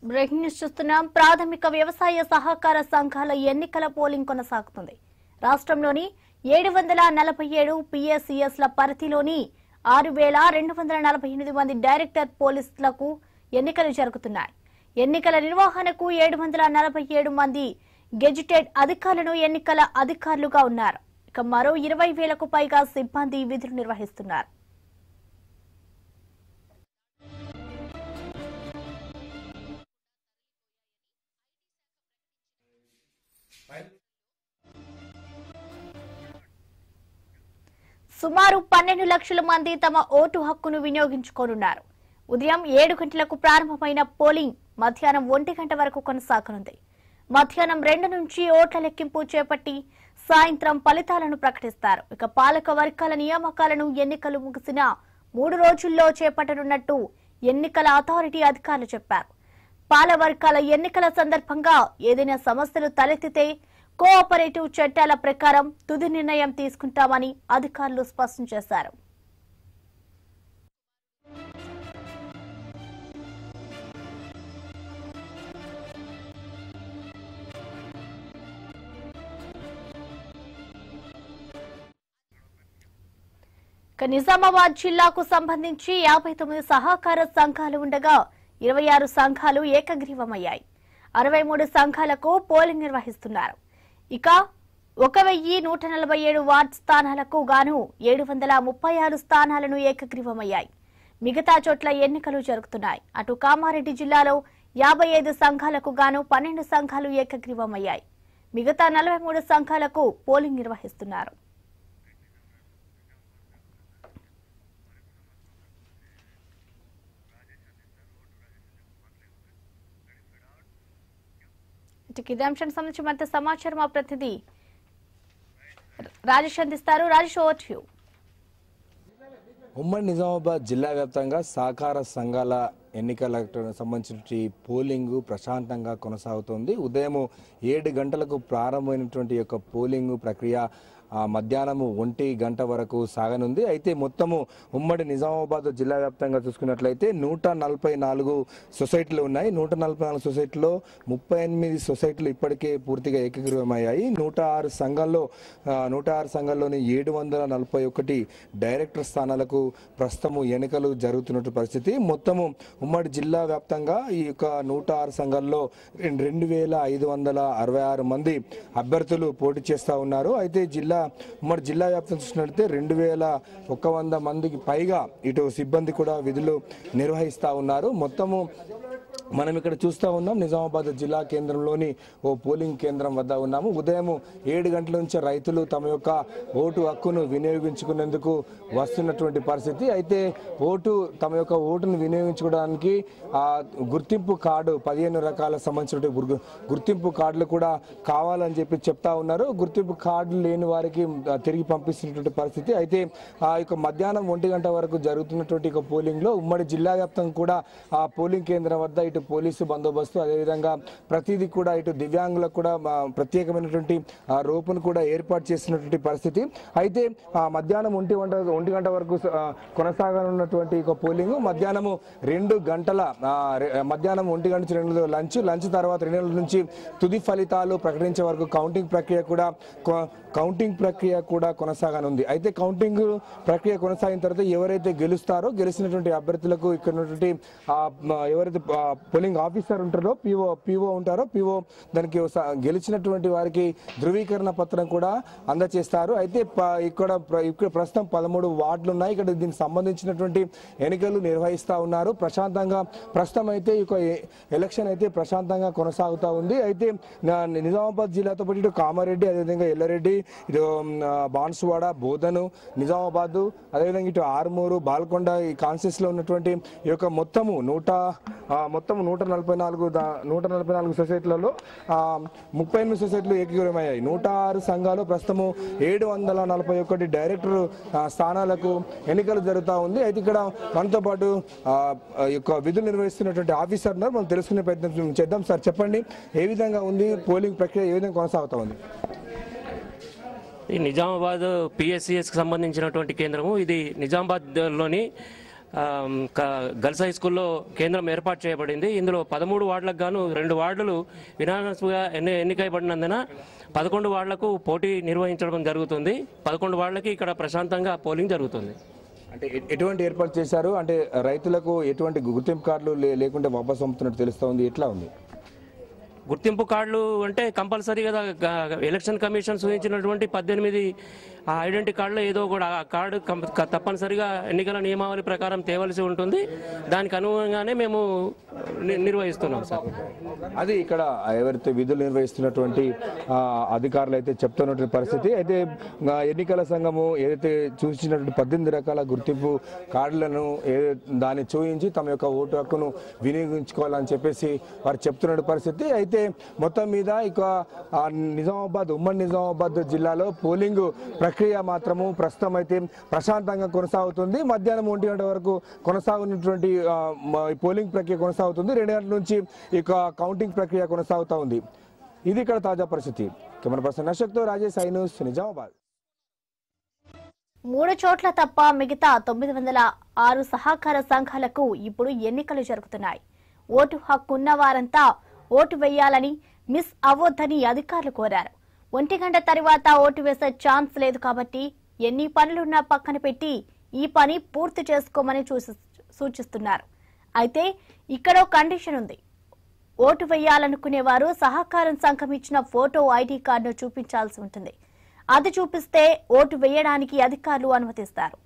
breaking news చూస్తున్నాం ప్రాథమిక వ్యవసాయ సహకార సంఘాల ఎన్నికల పోలింగ్ కొనసాగుతుంది రాష్ట్రంలోని ఏడు వందల నలభై ఏడు పిఎస్సిఎస్ల పరిధిలోని ఆరు వేల రెండు వందల నలభై ఎనిమిది మంది డైరెక్టర్ పోలీసులకు ఎన్నికలు జరుగుతున్నాయి ఎన్నికల నిర్వహణకు ఏడు వందల నలభై ఏడు మంది గెజిటెడ్ అధికారులను ఎన్నికల అధికారులుగా ఉన్నారు ఇక మరో ఇరవై వేలకు పైగా సిబ్బంది విధులు నిర్వహిస్తున్నారు సుమారు పన్నెండు లక్షల మంది తమ ఓటు హక్కును వినియోగించుకోనున్నారు ఉదయం ఏడు గంటలకు ప్రారంభమైన పోలింగ్ మధ్యాహ్నం ఒంటి గంట వరకు కొనసాగనుంది మధ్యాహ్నం రెండు నుంచి ఓట్ల లెక్కింపు చేపట్టి సాయంత్రం ఫలితాలను ప్రకటిస్తారు ఇక పాలక వర్గాల నియామకాలను ఎన్నికలు ముగిసిన మూడు రోజుల్లో చేపట్టనున్నట్టు ఎన్నికల అథారిటీ అధికారులు చెప్పారు పాల వర్గాల ఎన్నికల సందర్భంగా ఏదైనా సమస్యలు తలెత్తితే కోఆపరేటివ్ చట్టాల ప్రకారం తుది నిర్ణయం తీసుకుంటామని అధికారులు స్పష్టం చేశారు ఇక నిజామాబాద్ జిల్లాకు సంబంధించి యాభై తొమ్మిది సహకార సంఘాలు ఉండగా ఇరవై ఆరు సంఘాలు ఏకగ్రీవమయ్యాయి అరవై మూడు సంఘాలకు పోలింగ్ నిర్వహిస్తున్నారు ఇక ఒక వెయ్యి నూట నలభై ఏడు వార్డ్ స్థానాలకు గాను ఏడు వందల ముప్పై ఆరు స్థానాలను ఏకగ్రీవమయ్యాయి మిగతా చోట్ల ఎన్నికలు జరుగుతున్నాయి అటు కామారెడ్డి జిల్లాలో యాభై ఐదు సంఘాలకు గాను పన్నెండు సంఘాలు ఏకగ్రీవమయ్యాయి మిగతా నలభై మూడు సంఘాలకు పోలింగ్ నిర్వహిస్తున్నారు ఇటుకి ఇదే అంశానికి సంబంధించి మరింత సమాచారం మా ప్రతినిధి రాజేష్ అందిస్తారు రాజేష్ ఓవర్ టు యూ ఉమ్మడి నిజామాబాద్ జిల్లా వ్యాప్తంగా సహకార సంఘాల ఎన్నికలకు సంబంధించిన పోలింగ్ ప్రశాంతంగా కొనసాగుతోంది ఉదయం ఏడు గంటలకు ప్రారంభమైనటువంటి యొక్క పోలింగ్ ప్రక్రియ ఆ, మధ్యాహ్నం ఒంటి గంట వరకు సాగనుంది అయితే మొత్తము ఉమ్మడి నిజామాబాద్ జిల్లా వ్యాప్తంగా చూసుకున్నట్లయితే నూట నలభై నాలుగు సొసైటీలు ఉన్నాయి నూట నలభై నాలుగు సొసైటీలో ముప్పై ఎనిమిది సొసైటీలు ఇప్పటికే పూర్తిగా ఏకీకృతమయ్యాయి నూట ఆరు సంఘాల్లో ఆ, నూట ఆరు సంఘాల్లోని ఏడు వందల నలభై ఒకటి డైరెక్టర్ స్థానాలకు ప్రస్తుతము ఎన్నికలు జరుగుతున్నట్టు పరిస్థితి మొత్తము ఉమ్మడి జిల్లా వ్యాప్తంగా ఈ యొక్క నూట ఆరు సంఘాల్లో రెండు రెండు వేల ఐదు వందల అరవై ఆరు మంది అభ్యర్థులు పోటీ చేస్తూ ఉన్నారు అయితే జిల్లా ఉమ్మడి జిల్లా వ్యాప్తం చూసినట్లయితే రెండు వేల ఒక వంద మందికి పైగా ఇటు సిబ్బంది కూడా విధులు నిర్వహిస్తూ ఉన్నారు మొత్తము మనం ఇక్కడ చూస్తూ ఉన్నాం నిజామాబాద్ జిల్లా కేంద్రంలోని ఓ పోలింగ్ కేంద్రం వద్ద ఉన్నాము ఉదయం ఏడు గంటల నుంచి రైతులు తమ యొక్క ఓటు హక్కును వినియోగించుకునేందుకు వస్తున్నటువంటి పరిస్థితి అయితే ఓటు తమ యొక్క ఓటును వినియోగించుకోవడానికి ఆ గుర్తింపు కార్డు పదిహేను రకాల సంబంధించిన గుర్గు- గుర్తింపు కార్డులు కూడా కావాలని చెప్పి చెప్తా ఉన్నారు గుర్తింపు కార్డులు లేని వారికి ఆ, తిరిగి పంపిస్తున్నటువంటి పరిస్థితి అయితే ఆ యొక్క మధ్యాహ్నం ఒంటి గంట వరకు జరుగుతున్నటువంటి ఒక పోలింగ్ లో ఉమ్మడి జిల్లా వ్యాప్తంగా కూడా ఆ పోలింగ్ కేంద్రం వద్ద ఇటు పోలీసు బందోబస్తు అదేవిధంగా ప్రతిదీ కూడా ఇటు దివ్యాంగులకు కూడా ఆ, ప్రత్యేకమైనటువంటి ఆ, రోపును కూడా ఏర్పాటు చేసినటువంటి పరిస్థితి అయితే ఆ మధ్యాహ్నం ఒంటి గంట ఒంటి గంట వరకు ఆ, కొనసాగనున్నటువంటి ఒక పోలింగ్ మధ్యాహ్నము రెండు గంటల ఆ, రె- మధ్యాహ్నం ఒంటి గంట నుంచి రెండు లంచ్ లంచ్ తర్వాత రెండు గంటల నుంచి తుది ఫలితాలు ప్రకటించే వరకు కౌంటింగ్ ప్రక్రియ కూడా కొ- కౌంటింగ్ ప్రక్రియ కూడా కొనసాగనుంది అయితే కౌంటింగ్ ప్రక్రియ కొనసాగిన తర్వాత ఎవరైతే గెలుస్తారో గెలిచినటువంటి అభ్యర్థులకు ఇక్కడ ఉన్నటువంటి ఆ, మ- ఎవరైతే ఆ, పోలింగ్ ఆఫీసర్ ఉంటారో పిఓ పిఓ ఉంటారో పిఓ దానికి స- గెలిచినటువంటి వారికి ధృవీకరణ పత్రం కూడా అందజేస్తారు అయితే ప- ఇక్కడ ప్ర- ఇక్కడ ప్రస్తుతం పదమూడు వార్డులు ఉన్నాయి ఇక్కడ దీనికి సంబంధించినటువంటి ఎన్నికలు నిర్వహిస్తా ఉన్నారు ప్రశాంతంగా ప్రస్తుతం అయితే ఈ యొక్క ఎ- ఎలక్షన్ అయితే ప్రశాంతంగా కొనసాగుతా ఉంది అయితే నా- నిజామాబాద్ జిల్లాతో పాటు ఇటు కామారెడ్డి అదేవిధంగా ఎల్లారెడ్డి ఇటు మ్, ఆ, బాన్సువాడ బోధను నిజామాబాద్ అదేవిధంగా ఇటు ఆర్మూరు బాల్కొండ ఈ కాన్సెస్ లో ఉన్నటువంటి ఈ యొక్క మొత్తము నూట ఆ, మొత్తం నూట నలభై నాలుగు దా- నూట నలభై నాలుగు సొసైటీలలో ఆ, ముప్పై ఎనిమిది సొసైటీలు ఏకీకృతమయ్యాయి నూట ఆరు సంఘాలు ప్రస్తుతము ఏడు వందల నలభై ఒకటి డైరెక్టర్ ఆ, స్థానాలకు ఎన్నికలు జరుగుతూ ఉంది అయితే ఇక్కడ మనతో పాటు ఆ, ఆ యొక్క విధులు నిర్వహిస్తున్నటువంటి ఆఫీసర్ ఉన్నారు మనం తెలుసుకునే ప్రయత్నం చేద్దాం సార్ చెప్పండి ఏ విధంగా ఉంది పోలింగ్ ప్రక్రియ ఏ విధంగా కొనసాగుతా ఉంది ఈ నిజామాబాద్ పిఎస్సిఎస్కి సంబంధించినటువంటి కేంద్రము ఇది నిజామాబాద్లోని ఆమ్, క- గర్ల్స్ హై స్కూల్లో కేంద్రం ఏర్పాటు చేయబడింది ఇందులో పదమూడు వార్డులకు గాను రెండు వార్డులు వినాశగా ఎన్ని ఎన్నికైబడినందున పదకొండు వార్డులకు పోటీ నిర్వహించడం జరుగుతుంది పదకొండు వార్డులకి ఇక్కడ ప్రశాంతంగా పోలింగ్ జరుగుతుంది అంటే ఎ- ఎటువంటి ఏర్పాటు చేశారు అంటే రైతులకు ఎటువంటి గుర్తింపు కార్డులు లే- లేకుంటే వాపసు పంపుతున్నట్టు తెలుస్తోంది ఎట్లా ఉంది గుర్తింపు కార్డులు అంటే కంపల్సరీగా గ- ఎలక్షన్ కమిషన్ సూచించినటువంటి పద్దెనిమిది ఆ ఐడెంటిటీ కార్డులో ఏదో కూడా ఆ కార్డు కం- క- తప్పనిసరిగా ఎన్నికల నియమావళి ప్రకారం తేవలసి ఉంటుంది దానికి అనుగుణంగానే మేము ని- నిర్వహిస్తున్నాం సార్ అది ఇక్కడ ఎవరైతే విధులు నిర్వహిస్తున్నటువంటి ఆ, అధికారులు అయితే చెప్తున్నటువంటి పరిస్థితి అయితే ఆ, ఎన్నికల సంఘము ఏదైతే చూసినటువంటి పద్దెనిమిది రకాల గుర్తింపు కార్డులను ఏ- దాన్ని చూపించి తమ యొక్క ఓటు హక్కును వినియోగించుకోవాలని చెప్పేసి వారు చెప్తున్న పరిస్థితి అయితే మొత్తం మీద ఇక ఆ, నిజామాబాద్ ఉమ్మడి నిజామాబాద్ జిల్లాలో పోలింగ్ ప్రక్రియ మాత్రము ప్రస్తుతం అయితే ప్రశాంతంగా కొనసాగుతుంది మధ్యాహ్నం ఒంటి గంట వరకు కొనసాగుతున్నటువంటి ఆ, మ- ఈ పోలింగ్ ప్రక్రియ కొనసాగుతుంది రెండు గంటల నుంచి ఇక కౌంటింగ్ ప్రక్రియ కొనసాగుతూ ఉంది ఇది ఇక్కడ తాజా పరిస్థితి కెమెరా పర్సన్ అశోక్తో రాజేష్ ఐ న్యూస్ నిజామాబాద్ మూడు చోట్ల తప్ప మిగతా తొమ్మిది వందల ఆరు సహకార సంఘాలకు ఇప్పుడు ఎన్నికలు జరుగుతున్నాయి ఓటు హక్కు ఉన్న వారంతా ఓటు వేయాలని మిస్ అవ్వొద్దని అధికారులు కోరారు ఒంటి గంట తర్వాత ఓటు వేసే ఛాన్స్ లేదు కాబట్టి ఎన్ని పనులున్నా పక్కన పెట్టి ఈ పని పూర్తి చేసుకోమని చూసి- సూచిస్తున్నారు అయితే ఇక్కడో కండిషన్ ఉంది ఓటు వేయాలనుకునేవారు సహకారం సంఘం ఇచ్చిన ఫోటో ఐడి కార్డును చూపించాల్సి ఉంటుంది అది చూపిస్తే ఓటు వేయడానికి అధికారులు అనుమతిస్తారు